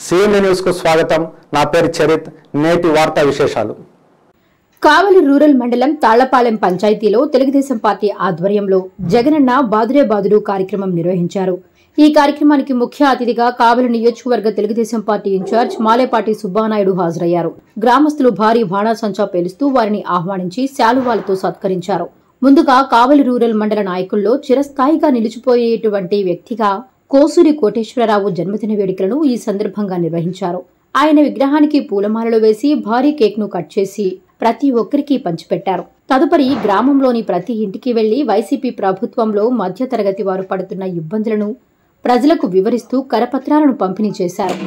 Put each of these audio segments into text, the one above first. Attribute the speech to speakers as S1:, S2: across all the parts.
S1: CMA news కు స్వాగతం నా పేరు చరిత్ నేటి వార్తా విశేషాలు
S2: కావలి రూరల్ మండలం తాళ్లపాలెం పంచాయతీలో తెలుగుదేశం పార్టీ ఆధ్వర్యంలో జగనన్న బాదురే బాదుడు కార్యక్రమం నిర్వహించారు ఈ కార్యక్రమానికి ముఖ్య అతిథిగా కావలి నియోజకవర్గ తెలుగుదేశం పార్టీ ఇన్ఛార్జ్ మాలేపాటి సుబ్బానాయుడు హాజరయ్యారు గ్రామస్తులు భారీ బాణాసంచా పేలుస్తూ వారిని ఆహ్వానించి శాలువాలతో సత్కరించారు ముందుగా కావలి రూరల్ మండల నాయకుల్లో చిరస్థాయిగా నిలిచిపోయేటువంటి వ్యక్తిగా కోసూరి కోటేశ్వరరావు జన్మదిన వేడుకలను ఈ సందర్భంగా నిర్వహించారు ఆయన విగ్రహానికి పూలమాలలు వేసి భారీ కేక్ ను కట్ చేసి ప్రతి ఒక్కరికి పంచిపెట్టారు తదుపరి గ్రామంలోని ప్రతి ఇంటికి వెళ్లి వైసీపీ ప్రభుత్వంలో మధ్యతరగతి వారు పడుతున్న ఇబ్బందులను ప్రజలకు వివరిస్తూ కరపత్రాలను పంపిణీ చేశారు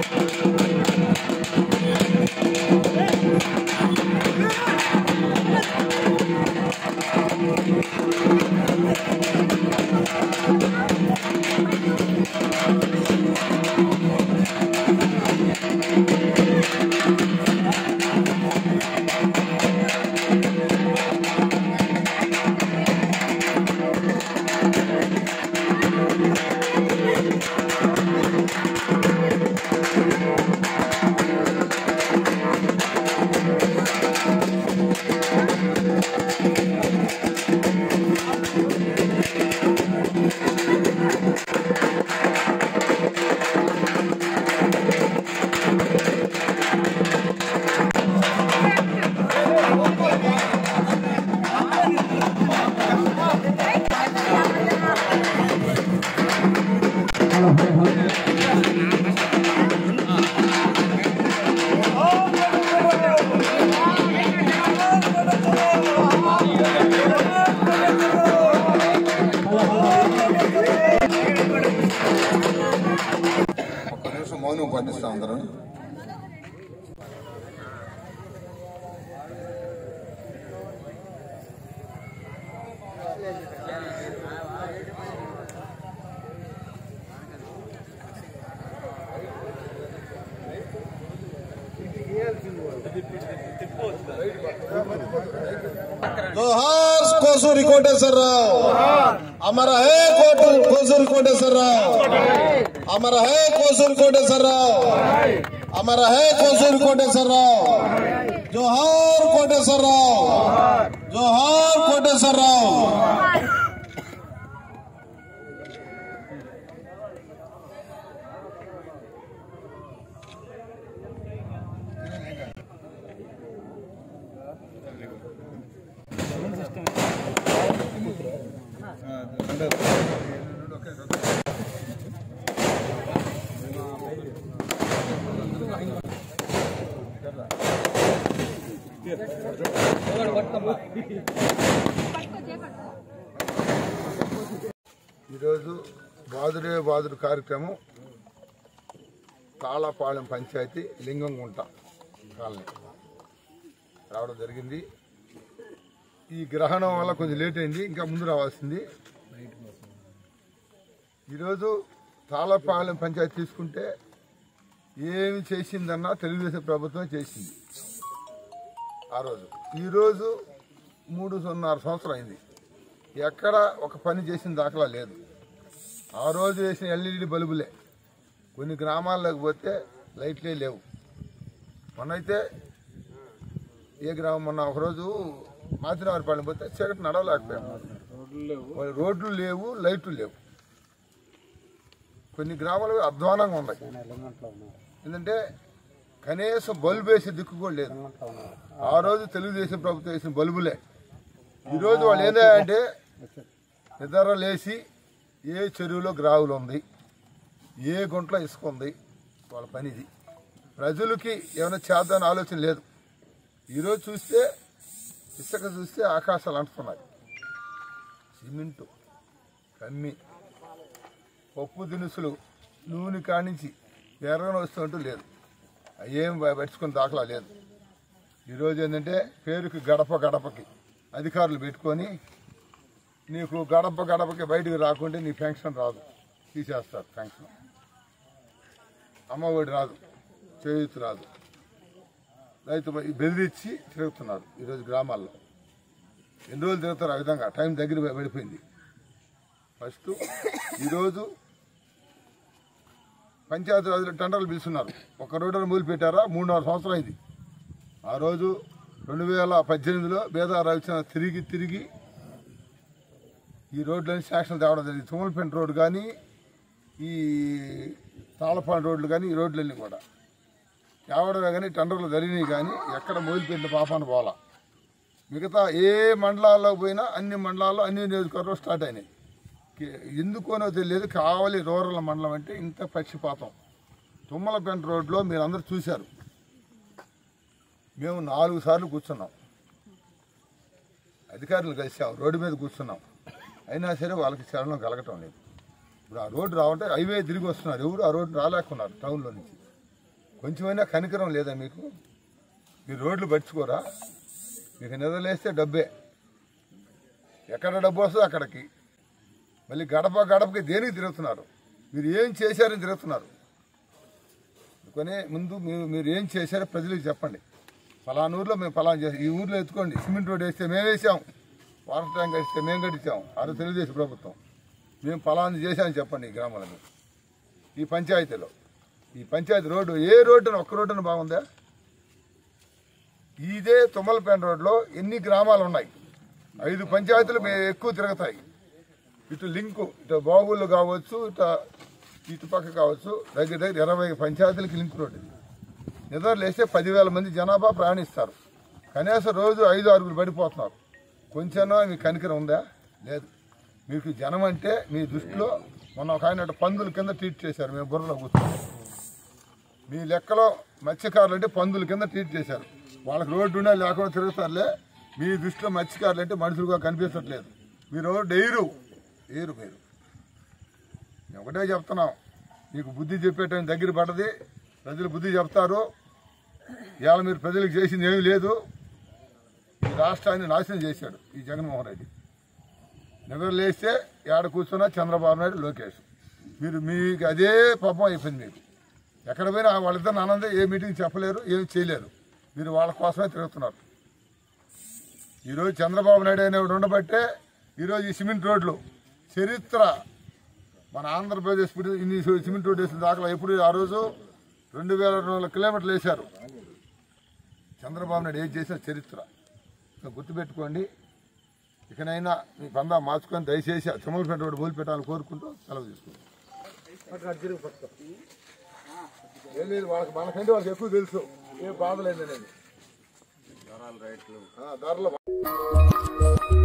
S3: ఒక్క నిమిషం మౌనం పాటిస్తాం అందరం జోహార్ కోసూరి కోటేశ్వరరావు అమర హే కోట కోసూరి కోటేశ్వరరావు అమర హే కోసూరి కోటేశ్వరరావు అమర హే కోసూరి కోటేశ్వరరావు జోహార్ కోటేశ్వరరావు జోహార్ కోటేశ్వరరావు ఈరోజు బాదురే బాదురు కార్యక్రమం తాళపాలెం పంచాయతీ లింగంగుంట కాలనీ రావడం జరిగింది ఈ గ్రహణం వల్ల కొంచెం లేట్ అయింది ఇంకా ముందు రావాల్సింది ఈరోజు తాళపాలెం పంచాయతీ తీసుకుంటే ఏమి చేసిందన్నా తెలుగుదేశం ప్రభుత్వం చేసింది ఆ రోజు ఈరోజు మూడు సున్నర సంవత్సరం అయింది ఎక్కడ ఒక పని చేసిన దాఖలా లేదు ఆ రోజు వేసిన ఎల్ఈడి బల్బులే కొన్ని గ్రామాల్లోకి పోతే లైట్లే లేవు మొన్నైతే ఏ గ్రామం మొన్న ఒకరోజు మాతిరావారిపాలెం పోతే చీకటి నడవలేకపోయాం వాళ్ళ రోడ్లు లేవు లైట్లు లేవు కొన్ని గ్రామాలు అధ్వానంగా ఉన్నాయి ఎందుకంటే కనీసం బల్బు వేసే దిక్కు కూడా లేదు ఆ రోజు తెలుగుదేశం ప్రభుత్వం వేసిన బల్బులే ఈరోజు వాళ్ళు ఏంటంటే నిద్ర లేచి ఏ చెరువులో గ్రావులు ఉంది ఏ గుంట్లో ఇసుక ఉంది వాళ్ళ పనిది ప్రజలకి ఏమైనా చేద్దామని ఆలోచన లేదు ఈరోజు చూస్తే ఇసుక చూస్తే ఆకాశాలు అంటున్నాయి సిమెంటు కమ్మి పప్పు దినుసులు నూనె కానించి ఎర్రని వస్తుంటూ లేదు ఏం పట్టుకుని దాఖలా లేదు ఈరోజు ఏంటంటే పేరుకి గడప గడపకి అధికారులు పెట్టుకొని నీకు గడప గడపకి బయటికి రాకుంటే నీ పెన్షన్ రాదు తీసేస్తారు పెన్షన్ అమ్మఒడి రాదు చేయూతి రాదు రైతు బ- బెదిరించి తిరుగుతున్నారు ఈరోజు గ్రామాల్లో ఎన్ని రోజులు తిరుగుతారు ఆ విధంగా టైం దగ్గర పడిపోయింది ఫస్ట్ ఈరోజు పంచాయతీ రాజులు టెండర్లు పిలుస్తున్నారు ఒక రోడ్డు మూలు పెట్టారా మూడున్నర సంవత్సరం అయింది ఆ రోజు రెండు వేల పద్దెనిమిదిలో బేదా రవిచంద్ర తిరిగి తిరిగి ఈ రోడ్లని శాంక్షన్ తేవడం జరిగింది తుమ్మలపేట రోడ్డు కానీ ఈ తాళపాడు రోడ్లు కానీ ఈ రోడ్లన్నీ కూడా తేవడమే కానీ టెండర్లు జరిగినాయి కానీ ఎక్కడ మొదలుపెట్టిన పాపాన్ని పోలా మిగతా ఏ మండలాల్లో పోయినా అన్ని మండలాల్లో అన్ని నియోజకవర్గాలు స్టార్ట్ అయినాయి కే- ఎందుకోనో తెలియదు కావలి రూరల్ మండలం అంటే ఇంత పక్షిపాతం తుమ్మలపేంట రోడ్లో మీరు అందరూ చూశారు మేము నాలుగు సార్లు కూర్చున్నాం అధికారులు కలిసాం రోడ్డు మీద కూర్చున్నాం అయినా సరే వాళ్ళకి చలనం కలగటం లేదు ఇప్పుడు ఆ రోడ్డు రావంటే హైవే తిరిగి వస్తున్నారు ఎవరు ఆ రోడ్డు రాలేకున్నారు టౌన్లో నుంచి కొంచెమైనా కనికరం లేదా మీకు మీరు రోడ్లు పట్టుకోరా మీకు నిద్రలేస్తే డబ్బే ఎక్కడ డబ్బు వస్తుందో అక్కడికి మళ్ళీ గడప గడపకి దేనికి తిరుగుతున్నారు మీరు ఏం చేశారని తిరుగుతున్నారు కొనే ముందు మీరు మీరు ఏం చేశారో ప్రజలకు చెప్పండి ఫలానా ఊర్లో మేము ఫలానా చేసాం ఈ ఊర్లో ఎత్తుకోండి సిమెంట్ రోడ్ వేస్తే మేము వేసాం వాటర్ ట్యాంక్ వేస్తే మేము కట్టించాం అది తెలుగుదేశం ప్రభుత్వం మేము ఫలానా చేశామని చెప్పండి ఈ గ్రామాలకు ఈ పంచాయతీలో ఈ పంచాయతీ రోడ్డు ఏ రోడ్డున ఒక్క రోడ్డున బాగుందా ఇదే తుమ్మలపేట రోడ్లో ఎన్ని గ్రామాలు ఉన్నాయి ఐదు పంచాయతీలు మే ఎక్కువ తిరుగుతాయి ఇటు లింకు ఇటు బాగుళ్ళు కావచ్చు ఇటు ఇటు పక్క కావచ్చు దగ్గర దగ్గర ఇరవై పంచాయతీలకి లింక్ రోడ్డు ఇది నిద్ర లేస్తే పదివేల మంది జనాభా ప్రయాణిస్తారు కనీసం రోజు ఐదు ఆరుగురు పడిపోతున్నారు కొంచెం మీకు కనికరం ఉందా లేదు మీకు జనం అంటే మీ దృష్టిలో మొన్న ఒక ఆయన అటు పందుల కింద ట్రీట్ చేశారు మేము బుర్రలో కూర్చొని మీ లెక్కలో మత్స్యకారులు అంటే పందుల కింద ట్రీట్ చేశారు వాళ్ళకి రోడ్డు ఉన్నా లేకుండా తిరుగుతారులే మీ దృష్టిలో మత్స్యకారులు అంటే మనుషులుగా కనిపించట్లేదు మీరు రోడ్డు ఎయిరు ఎయిరు మీరు మేము ఒకటే చెప్తున్నాం మీకు బుద్ధి చెప్పేటైన దగ్గర పడది ప్రజలు బుద్ధి చెప్తారు ఇవాళ మీరు ప్రజలకు చేసింది ఏమీ లేదు ఈ రాష్ట్రాన్ని నాశనం చేశాడు ఈ జగన్మోహన్ రెడ్డి నిద్ర లేస్తే ఏడ కూర్చున్నా చంద్రబాబు నాయుడు లోకేష్ మీరు మీకు అదే పాపం అయిపోయింది మీకు ఎక్కడ పోయినా వాళ్ళిద్దరు ఆనందం ఏ మీటింగ్ చెప్పలేరు ఏమి చేయలేరు మీరు వాళ్ళ కోసమే తిరుగుతున్నారు ఈరోజు చంద్రబాబు నాయుడు అనేవాడు ఉండబట్టే ఈరోజు ఈ సిమెంట్ రోడ్లు చరిత్ర మన ఆంధ్రప్రదేశ్ ఇప్పుడు ఇన్ని సిమెంట్ రోడ్డు వేసిన దాఖలా ఎప్పుడు ఆ రోజు రెండు వేల రెండు వందల కిలోమీటర్లు వేశారు చంద్రబాబు నాయుడు ఏం చేసిన చరిత్ర సో గుర్తుపెట్టుకోండి ఇకనైనా మీ పందా మార్చుకొని దయచేసి తిమ్మలపేట రోడ్డు మొదలు పెట్టాలని కోరుకుంటూ సెలవు తీసుకుంటాం ఏం లేదు వాళ్ళకి మనకంటే వాళ్ళకి ఎక్కువ తెలుసు ఏ బాధ లేదు అనేది ధరలు